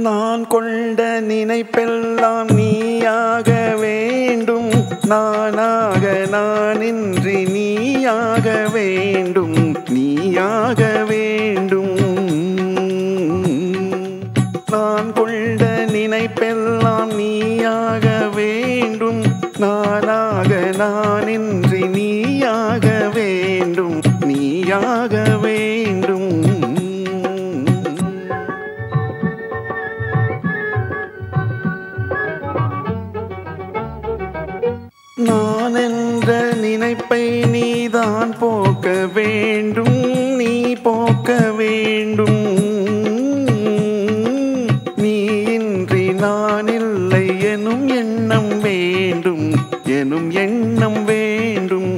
நான் கொண்ட நினைப்பெல்லாம் நீயாக வேண்டும் நானாக நானின்றி நீயாக வேண்டும் நீயாக வேண்டும் நான் கொண்ட நினைப்பெல்லாம் நீயாக வேண்டும் நானாக நானின்றி நீயாக வேண்டும் நீயாக வேண்டும் நான் என்ற நினைப்பை நீதான் போக்க வேண்டும் நீ போக்க வேண்டும் நீ இன்றி நான் இல்லை எனும் எண்ணம் வேண்டும் எனும் எண்ணம் வேண்டும்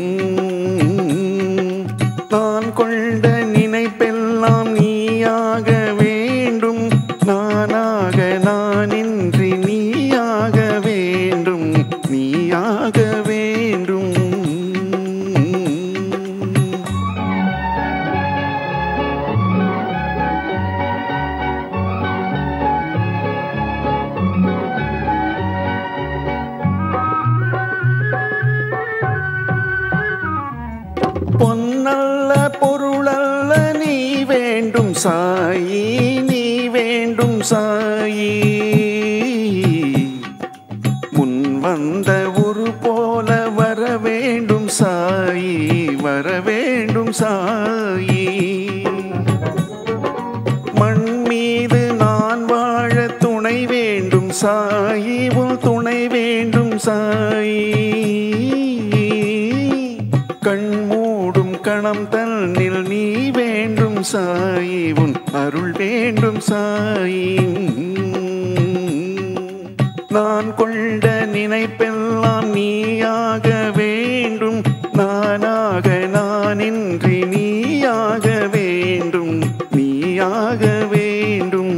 நான் கொண்ட நினைப்பெல்லாம் நீயாக வேண்டும் நானாக நானின்றி நீயாக வேண்டும் நீயாக வேண்டும் பொன்னல்ல பொருளல்ல நீ வேண்டும் சாயி நீ வேண்டும் சாயி முன் வந்த ஒரு போல வர வேண்டும் சாயி வர வேண்டும் சாயி மண் மீது நான் வாழ துணை வேண்டும் சாயி உன் துணை வேண்டும் சாயி கண் மூடும் கணம் தன்னில் நீ வேண்டும் சாயி உன் அருள் வேண்டும் சாயி நான் கொண்ட நினைப்பெல்லாம் நீயாக வேண்டும் நானாக நானின்றி நீயாக வேண்டும் நீயாக வேண்டும்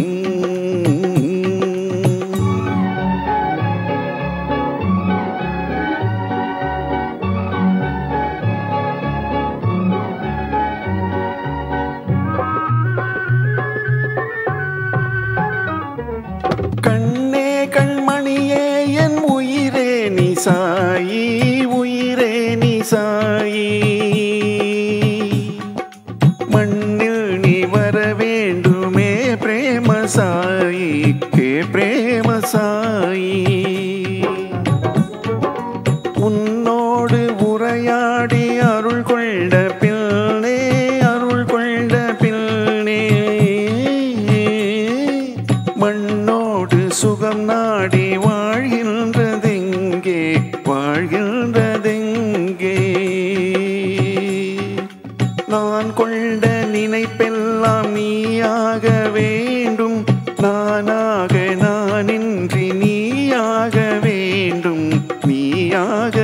கண்ணே கண்மணியே என் உயிரே நீ சாயி உயிரே நீ சாயி மண்ணில் நீ வர வேண்டுமே பிரேம சாயி ஹே பிரேம சாயி உன்னோடு உரையாடி அருள் கொண்ட பிள்ளே அருள் கொண்ட பிள்ளே மண்ணோடு சுகம் நாடி வாழ்கின்றதெங்கே வாழ்கின்றதெங்கே நான் கொண்ட நினைப்பெல்லாம் நீயாக வேண்டும் நானாக நானின்றி நீயாக வேண்டும் நீயாக